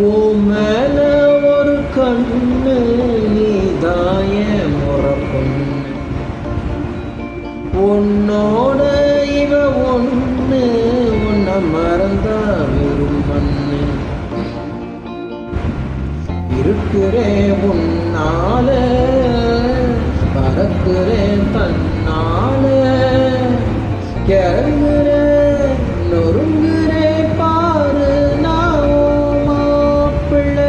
உன் மேல ஒரு கண்ணு நீதாய முறை பொண்ணு உன்னோட இவ ஒண்ணு உன்னை மறந்தா வெறும் மண்ணு இருக்கிறேன் உன்னால பறக்கிறேன் தன்னால கிறங்குறேன் நொறுங்குறேன் பாரு நான் உன் மாப்பிள்ளை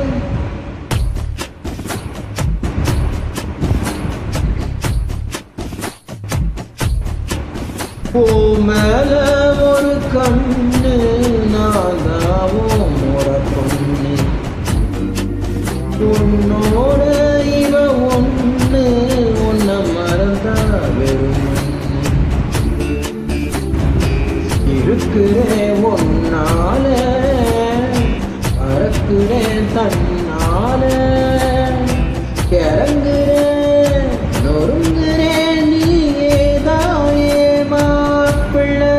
ஓ மேல ஒரு கண்ணு நாதாவோ முறை பொண்ணு உன்னோட இவ ஒண்ணு உன்னை மறந்தா வெறும் மண்ணு. இருக்கிறேன் ஒன்னால பறக்கிறேன் தன்னால கிறங்குறேன் நொறுங்குறேன் நீயே தாயே மாப்பிள்ளை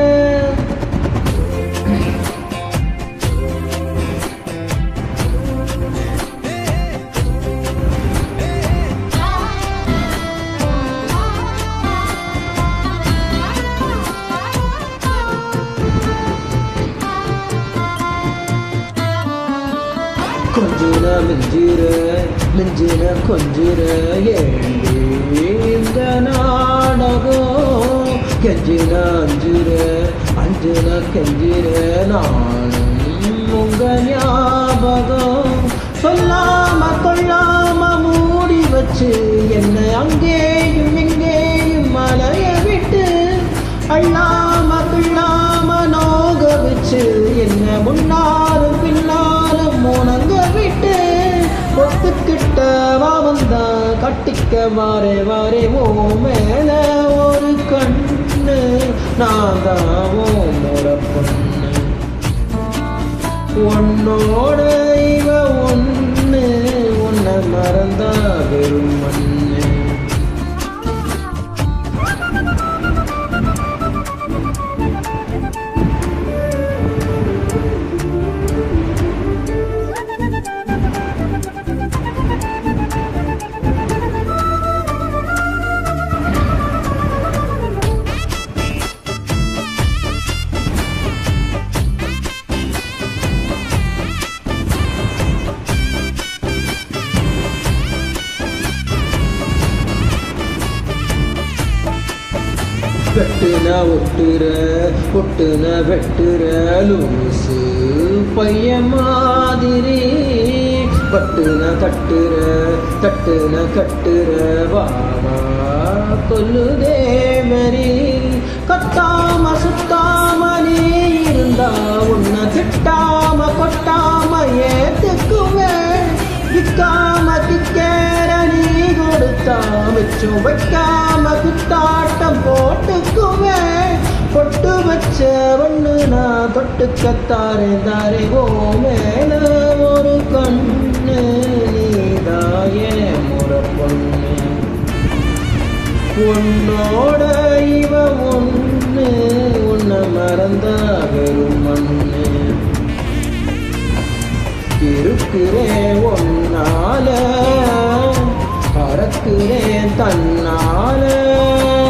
கொஞ்சின மிஞ்சிர மிஞ்சின கொஞ்சிர ஏண்டி இந்த நாடகம் கெஞ்சின அஞ்சிர அஞ்சின கெஞ்சிர நானும் உங்க ஞாபகம் சொல்லாம கொள்ளாம மூடி வச்சு என்ன அங்கேயும் இங்கேயும் மலைய விட்டு அள்ளாம பிள்ளாம நோக வச்சு என்ன முன்னாலும் பின்னாலும் உணங்க விட்டு ஒத்துக்கிட்ட வந்தா கட்டிக்க வாரே வாரே ஓ மேல ஒரு கண்ணு நான் தான் ஓ முறை பொண்ணு உன்னோட இவ ஒண்ணு உன்னை மறந்தா வெறும் மண்ணு வெட்டுன ஒட்டுற ஒட்டுன வெட்டுற லூசு பைய மாதிரி பட்டுன கட்டுற தட்டுன கட்டுற வாவா கொல்லுதே மரி கத்தாம சுத்தாம நீ இருந்தா உன்னை திட்டாம கொட்டாம ஏத்துக்குவேன் விக்காம திக்கேற நீ கொடுத்தா மிச்சம் வைக்காம குத்தாட்டம் போட்டுக்குவேன் பொட்டு வச்ச ஒண்ணு நான் தொட்டுக்கத்தாரே தாரே ஓ மேல ஒரு கண்ணு நீதாயே முறை பொண்ணு உன்னோட இவ ஒண்ணு உன்னை மறந்தா வெறும் மண்ணு இருக்கிறேன் ஒன்னால பறக்கிறேன் தன்னால